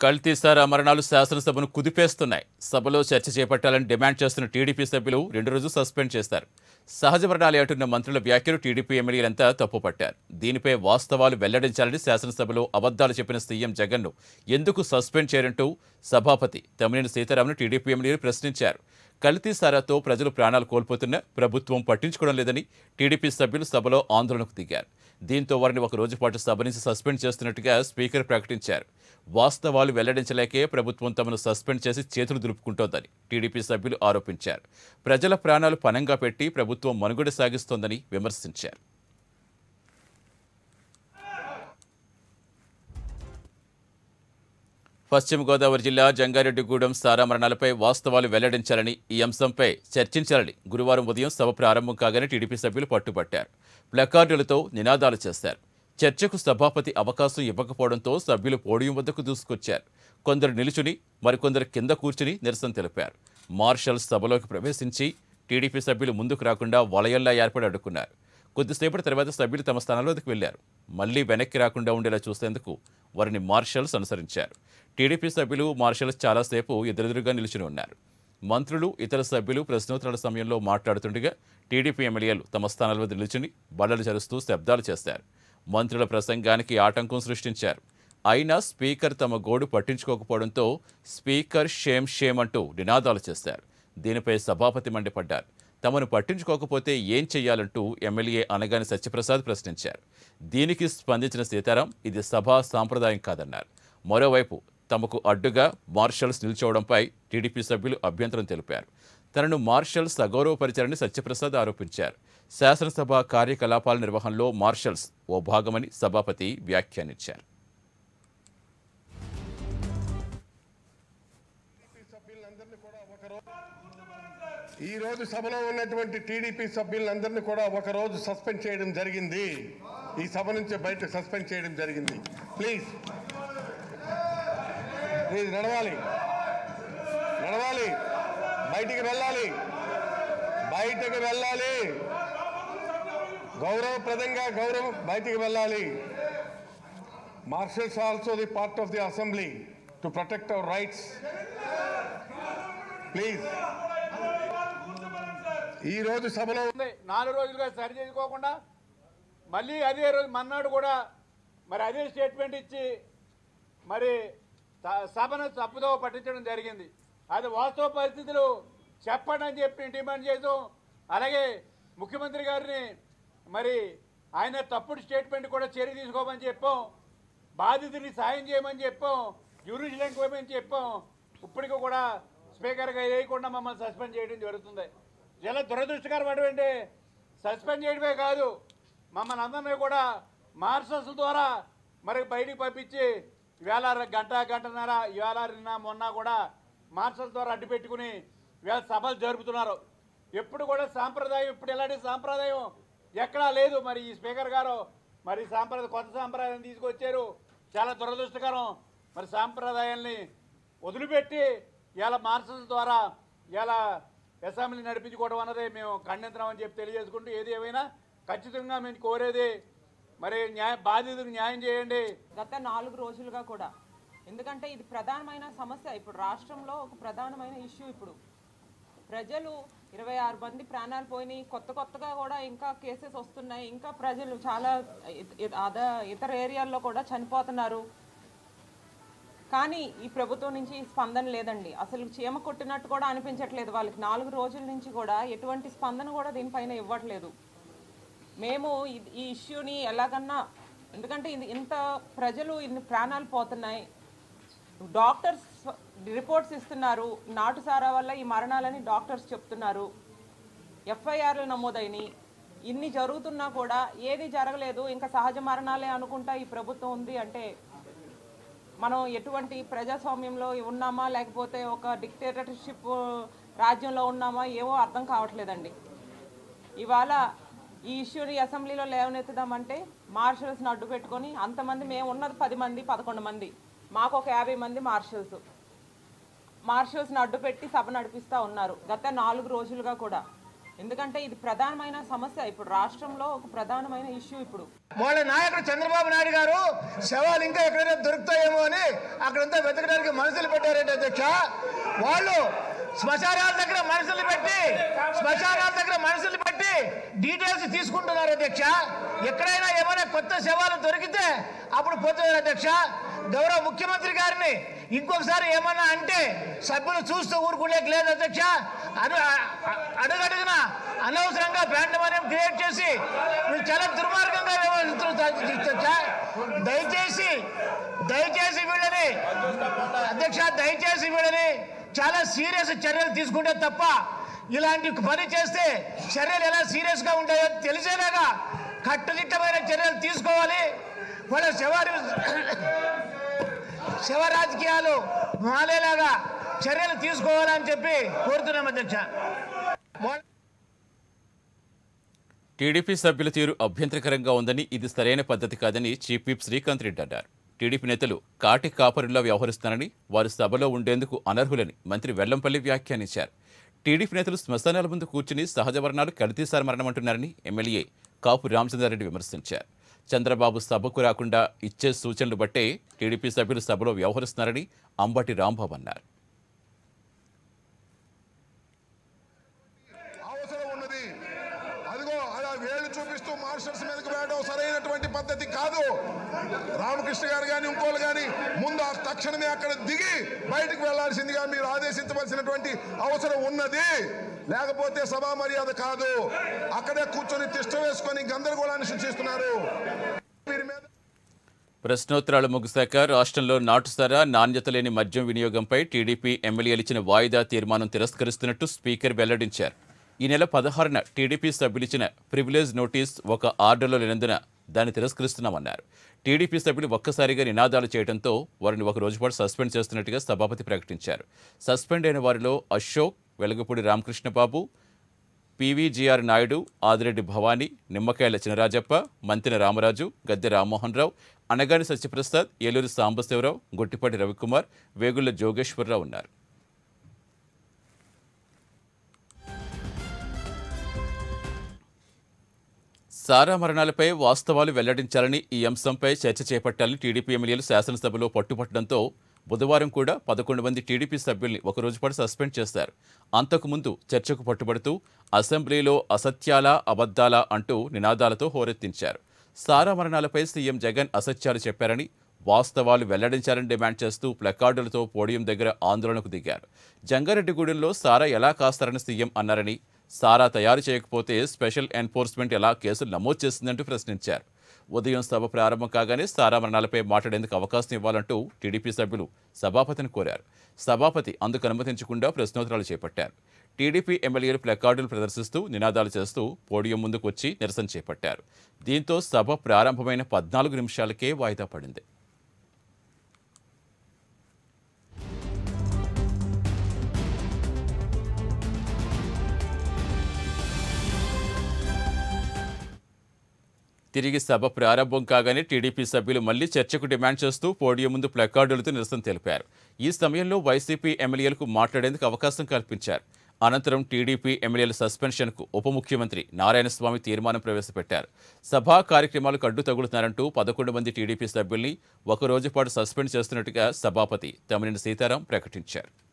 కల్తీసారా మరణాలు శాసనసభను కుదిపేస్తున్నాయి సభలో చర్చ చేపట్టాలని డిమాండ్ చేస్తున్న టీడీపీ సభ్యులు రెండు రోజులు సస్పెండ్ చేశారు సహజ మరణాలు అంటున్న మంత్రుల వ్యాఖ్యలు టీడీపీ ఎమ్మెల్యేలంతా తప్పుపట్టారు దీనిపై వాస్తవాలు వెల్లడించాలని శాసనసభలో అబద్ధాలు చెప్పిన సీఎం జగన్ను ఎందుకు సస్పెండ్ చేయరంటూ సభాపతి తమ్మినేని సీతారామన్ టీడీపీ ఎమ్మెల్యేలు ప్రశ్నించారు కల్తీ సారాతో ప్రజలు ప్రాణాలు కోల్పోతున్నా ప్రభుత్వం పట్టించుకోవడం లేదని టీడీపీ సభ్యులు సభలో ఆందోళనకు దిగారు దీంతో వారిని ఒక రోజు పాటు సభ నుంచి సస్పెండ్ చేస్తున్నట్టుగా స్పీకర్ ప్రకటించారు వాస్తవాలు వెల్లడించలేకే ప్రభుత్వం తమను సస్పెండ్ చేసి చేతులు దులుపుకుంటోందని టీడీపీ సభ్యులు ఆరోపించారు ప్రజల ప్రాణాలు పనంగా పెట్టి ప్రభుత్వం మనుగడ సాగిస్తోందని విమర్శించారు పశ్చిమ గోదావరి జిల్లా జంగారెడ్డిగూడెం సారా మరణాలపై వాస్తవాలు వెల్లడించాలని ఈ అంశంపై చర్చించాలని గురువారం ఉదయం సభ ప్రారంభం కాగానే టీడీపీ సభ్యులు పట్టుబట్టారు ప్లకార్డులతో నినాదాలు చేశారు చర్చకు సభాపతి అవకాశం ఇవ్వకపోవడంతో సభ్యులు పోడియం వద్దకు దూసుకొచ్చారు కొందరు నిలుచుని మరికొందరు కింద కూర్చుని నిరసన తెలిపారు మార్షల్స్ సభలోకి ప్రవేశించి టీడీపీ సభ్యులు ముందుకు రాకుండా వలయంలా ఏర్పడి అడ్డుకున్నారు కొద్దిసేపటి తర్వాత సభ్యులు తమ స్థానంలోకి వెళ్లారు మళ్లీ వెనక్కి రాకుండా ఉండేలా చూసేందుకు వారిని మార్షల్స్ అనుసరించారు టీడీపీ సభ్యులు మార్షల్స్ చాలాసేపు ఎదురెదురుగా నిలిచిన ఉన్నారు మంత్రులు ఇతర సభ్యులు ప్రశ్నోత్తరాల సమయంలో మాట్లాడుతుండగా టీడీపీ ఎమ్మెల్యేలు తమ స్థానాల వద్ద నిల్చుని బల్లలు చరుస్తూ శబ్దాలు చేశారు మంత్రుల ప్రసంగానికి ఆటంకం సృష్టించారు అయినా స్పీకర్ తమ గోడు పట్టించుకోకపోవడంతో స్పీకర్ షేమ్ షేమ్ అంటూ నినాదాలు చేశారు దీనిపై సభాపతి మండిపడ్డారు తమను పట్టించుకోకపోతే ఏం చెయ్యాలంటూ ఎమ్మెల్యే అనగాని సత్యప్రసాద్ ప్రశ్నించారు దీనికి స్పందించిన సీతారాం ఇది సభా సాంప్రదాయం కాదన్నారు మరోవైపు తమకు అడ్డుగా మార్షల్స్ నిల్చోవడంపై టీడీపీ సభ్యులు అభ్యంతరం తెలిపారు తనను మార్షల్స్ అగౌరవపరిచారని సత్యప్రసాద్ ఆరోపించారు శాసనసభ కార్యకలాపాల నిర్వహణలో మార్షల్స్ ఓ భాగమని సభాపతి వ్యాఖ్యానించారు సభ్యులందరినీ కూడా ఒకరోజు ఈ రోజు సభలో ఉన్నటువంటి టీడీపీ సభ్యులందరినీ కూడా ఒక రోజు సస్పెండ్ చేయడం జరిగింది ఈ సభ నుంచి బయట సస్పెండ్ చేయడం జరిగింది ప్లీజ్ ప్లీజ్ నడవాలి నడవాలి బయటికి వెళ్ళాలి బయటకు వెళ్ళాలి గౌరవప్రదంగా గౌరవం బయటికి వెళ్ళాలి marshals also the part of the assembly to protect our rights please ఈ రోజు సభలో ఉంది నాలుగు రోజులుగా సరి చేసుకోకుండా మళ్ళీ అదే రోజు మన్నాడు కూడా మరి అదే స్టేట్మెంట్ ఇచ్చి మరి స- సభను తప్పుదో పట్టించడం జరిగింది అది వాస్తవ పరిస్థితులు చెప్పండి అని చెప్పి డిమాండ్ చేసాం అలాగే ముఖ్యమంత్రి గారిని మరి ఆయన తప్పుడు స్టేట్మెంట్ కూడా చర్య తీసుకోమని చెప్పాం బాధితుని సాయం చేయమని చెప్పాం జ్యూరిస్డిక్షన్కి పోయమని చెప్పాం ఇప్పటికీ కూడా స్పీకర్గా వేయకుండా మమ్మల్ని సస్పెండ్ చేయడం జరుగుతుంది చాలా దురదృష్టకరం అటువంటి సస్పెండ్ చేయడమే కాదు మమ్మల్ని అందరినీ కూడా మార్షల్స్ ద్వారా మరి బయటికి పంపించి ఇవాళ గంట గంటన్నర ఇవాళ నిన్న మొన్న కూడా మార్షల్స్ ద్వారా అడ్డు పెట్టుకుని ఇవాళ సభలు జరుపుతున్నారు ఎప్పుడు కూడా సాంప్రదాయం ఇప్పుడు ఇలాంటి సాంప్రదాయం ఎక్కడా లేదు మరి ఈ స్పీకర్ గారు మరి సాంప్రదాయ కొత్త సాంప్రదాయం తీసుకొచ్చారు చాలా దురదృష్టకరం మరి సాంప్రదాయాల్ని వదిలిపెట్టి ఇలా మార్షల్స్ ద్వారా ఇలా అసెంబ్లీ నడిపించుకోవడం అన్నది మేము ఖండించడం చెప్పి తెలియజేసుకుంటూ ఏది ఏమైనా ఖచ్చితంగా మేము కోరేది మరి న్యాయ బాధితులకు న్యాయం చేయండి గత నాలుగు రోజులుగా కూడా ఎందుకంటే ఇది ప్రధానమైన సమస్య ఇప్పుడు రాష్ట్రంలో ఒక ప్రధానమైన ఇష్యూ ఇప్పుడు ప్రజలు ఇరవై ఆరు మంది ప్రాణాలు పోయినాయి కొత్త కొత్తగా కూడా ఇంకా కేసెస్ వస్తున్నాయి ఇంకా ప్రజలు చాలా ఇ- ఇ- అద ఇతర ఏరియాల్లో కూడా చనిపోతున్నారు కానీ ఈ ప్రభుత్వం నుంచి స్పందన లేదండి అసలు చీమ కొట్టినట్టు కూడా అనిపించట్లేదు వాళ్ళకి నాలుగు రోజుల నుంచి కూడా ఎటువంటి స్పందన కూడా దీనిపైన ఇవ్వట్లేదు మేము ఇది- ఈ ఇష్యూని ఎలాగన్నా ఎందుకంటే ఇది ఇంత ప్రజలు ఇన్ని ప్రాణాలు పోతున్నాయి డాక్టర్స్ రిపోర్ట్స్ ఇస్తున్నారు నాటు సారా వల్ల ఈ మరణాలని డాక్టర్స్ చెప్తున్నారు ఎఫ్ఐఆర్లు నమోదైనవి ఇన్ని జరుగుతున్నా కూడా ఏది జరగలేదు ఇంకా సహజ మరణాలే అనుకుంటా ఈ ప్రభుత్వం ఉంది అంటే మనం ఎటువంటి ప్రజాస్వామ్యంలో ఉన్నామా లేకపోతే ఒక డిక్టేటర్షిప్ రాజ్యంలో ఉన్నామా ఏమో అర్థం కావట్లేదండి ఇవాళ ఈ ఇష్యూని అసెంబ్లీలో లేవనెత్తుదామంటే మార్షల్స్ని అడ్డు పెట్టుకొని అంతమంది మేము ఉన్నది పది మంది పదకొండు మంది మాకు ఒక యాభై మంది మార్షల్స్ మార్షల్స్ని అడ్డు పెట్టి సభ నడిపిస్తూ ఉన్నారు గత నాలుగు రోజులుగా కూడా ఎందుకంటే ఇది ప్రధానమైన సమస్య ఇప్పుడు రాష్ట్రంలో ఒక ప్రధానమైన ఇష్యూ ఇప్పుడు వాళ్ళ నాయకుడు చంద్రబాబు నాయుడు గారు శవాలు ఇంకా ఎక్కడైనా దొరుకుతాయేమో అని అక్కడంతా వెతకడానికి మనుషులు పెట్టారంటే అధ్యక్ష వాళ్ళు శ్మశానాల దగ్గర మనుషులు పెట్టి శ్మశానాల దగ్గర మనుషులు పెట్టి డీటెయిల్స్ తీసుకుంటున్నారు అధ్యక్ష ఎక్కడైనా ఏమైనా కొత్త శవాలు దొరికితే అప్పుడు పోతున్నారు అధ్యక్ష గౌరవ ముఖ్యమంత్రి గారిని ఇంకొకసారి ఏమన్నా అంటే సభ్యులు చూస్తూ ఊరుకునేకి లేదు అధ్యక్ష అడు అ- అడుగడుగున అనవసరంగా బ్యాండమనం క్రియేట్ చేసి వీళ్ళు చాలా దుర్మార్గంగా వ్యవహరిస్తున్నారు అధ్యక్ష దయచేసి దయచేసి వీళ్ళని అధ్యక్ష దయచేసి వీళ్ళని చాలా సీరియస్ చర్యలు తీసుకుంటే తప్ప ఇలాంటి పని చేస్తే చర్యలు ఎలా సీరియస్ గా ఉంటాయో తెలిసేలాగా కట్టుదిట్టమైన చర్యలు తీసుకోవాలి వాళ్ళ శవారి శవ రాజకీయాలు మాలేలాగా చర్యలు తీసుకోవాలని చెప్పి కోరుతున్నాం అధ్యక్ష వాళ్ళ- టీడీపీ సభ్యుల తీరు అభ్యంతరకరంగా ఉందని ఇది సరైన పద్ధతి కాదని చీఫ్ విప్ శ్రీకాంత్ రెడ్డి అన్నారు టీడీపీ నేతలు కాటి కాపరుల్లో వ్యవహరిస్తున్నారని వారు సభలో ఉండేందుకు అనర్హులని మంత్రి వెల్లంపల్లి వ్యాఖ్యానించారు టీడీపీ నేతలు శ్మశానాల ముందు కూర్చుని సహజ వర్ణాలు కలితీసారి మరణమంటున్నారని ఎమ్మెల్యే కాపు రామచంద్రారెడ్డి విమర్శించారు చంద్రబాబు సభకు రాకుండా ఇచ్చే సూచనలు బట్టే టీడీపీ సభ్యులు సభలో వ్యవహరిస్తున్నారని అంబటి రాంబాబు అన్నారు అవసరం ఉన్నది అదిగో అలా వేలు చూపిస్తూ మార్షల్స్ మీదకి వేయడం సరైనటువంటి పద్ధతి కాదు రామకృష్ణ గారు కానీ ఇంకోళ్ళు కానీ ముందు ఆ తక్షణమే అక్కడ దిగి బయటకు వెళ్లాల్సిందిగా మీరు ఆదేశించవలసినటువంటి అవసరం ఉన్నది లేకపోతే సభా మర్యాద కాదు అక్కడే కూర్చొని తిష్ట వేసుకొని గందరగోళాన్ని సృష్టిస్తున్నారు వీరి మీద ప్రశ్నోత్తరాలు ముగిశాక రాష్ట్రంలో నాటుసారా నాణ్యత లేని మద్యం వినియోగంపై టీడీపీ ఎమ్మెల్యేలు ఇచ్చిన వాయిదా తీర్మానం తిరస్కరిస్తున్నట్టు స్పీకర్ వెల్లడించారు ఈ నెల పదహారున టీడీపీ సభ్యులు ఇచ్చిన ప్రివిలేజ్ నోటీస్ ఒక ఆర్డర్లో లేనందున దాన్ని తిరస్కరిస్తున్నామన్నారు టీడీపీ సభ్యులు ఒక్కసారిగా నినాదాలు చేయడంతో వారిని ఒక రోజు పాటు సస్పెండ్ చేస్తున్నట్టుగా సభాపతి ప్రకటించారు సస్పెండ్ అయిన వారిలో అశోక్ వెలగపూడి రామకృష్ణబాబు పీవీజీఆర్ నాయుడు ఆదిరెడ్డి భవానీ నిమ్మకాయల చినరాజప్ప మంతిన రామరాజు గద్దె రామ్మోహన్ రావు అనగాని సత్యప్రసాద్ ఏలూరు సాంబశివరావు గొట్టిపాటి రవికుమార్ వేగుళ్ల జోగేశ్వరరావు ఉన్నారు సారా మరణాలపై వాస్తవాలు వెల్లడించాలని ఈ అంశంపై చర్చ చేపట్టాలని టీడీపీ ఎమ్మెల్యేలు శాసనసభలో పట్టుపట్టడంతో బుధవారం కూడా పదకొండు మంది టీడీపీ సభ్యుల్ని ఒక రోజు పాటు సస్పెండ్ చేశారు అంతకుముందు చర్చకు పట్టుబడుతూ అసెంబ్లీలో అసత్యాలా అబద్ధాలా అంటూ నినాదాలతో హోరెత్తించారు సారా మరణాలపై సీఎం జగన్ అసత్యాలు చెప్పారని వాస్తవాలు వెల్లడించాలని డిమాండ్ చేస్తూ ప్లకార్డులతో పోడియం దగ్గర ఆందోళనకు దిగారు జంగారెడ్డిగూడెంలో సారా ఎలా కాస్తారని సీఎం అన్నారని సారా తయారు చేయకపోతే స్పెషల్ ఎన్ఫోర్స్మెంట్ ఎలా కేసులు నమోదు చేస్తుందంటూ ప్రశ్నించారు ఉదయం సభ ప్రారంభం కాగానే సారా మరణాలపై మాట్లాడేందుకు అవకాశం ఇవ్వాలంటూ టీడీపీ సభ్యులు సభాపతిని కోరారు సభాపతి అందుకు అనుమతించకుండా ప్రశ్నోత్తరాలు చేపట్టారు టీడీపీ ఎమ్మెల్యేలు ప్లకార్డులు ప్రదర్శిస్తూ నినాదాలు చేస్తూ పోడియం ముందుకు వచ్చి నిరసన చేపట్టారు దీంతో సభ ప్రారంభమైన పద్నాలుగు నిమిషాలకే వాయిదా పడింది తిరిగి సభ ప్రారంభం కాగానే టీడీపీ సభ్యులు మళ్లీ చర్చకు డిమాండ్ చేస్తూ పోడియం ముందు ప్లకార్డులతో నిరసన తెలిపారు ఈ సమయంలో వైసీపీ ఎమ్మెల్యేలకు మాట్లాడేందుకు అవకాశం కల్పించారు అనంతరం టీడీపీ ఎమ్మెల్యేల సస్పెన్షన్కు ఉప ముఖ్యమంత్రి నారాయణస్వామి తీర్మానం ప్రవేశపెట్టారు సభా కార్యక్రమాలకు అడ్డు తగులుతున్నారంటూ పదకొండు మంది టీడీపీ సభ్యుల్ని ఒక రోజు పాటు సస్పెండ్ చేస్తున్నట్టుగా సభాపతి తమ్మినేని సీతారాం ప్రకటించారు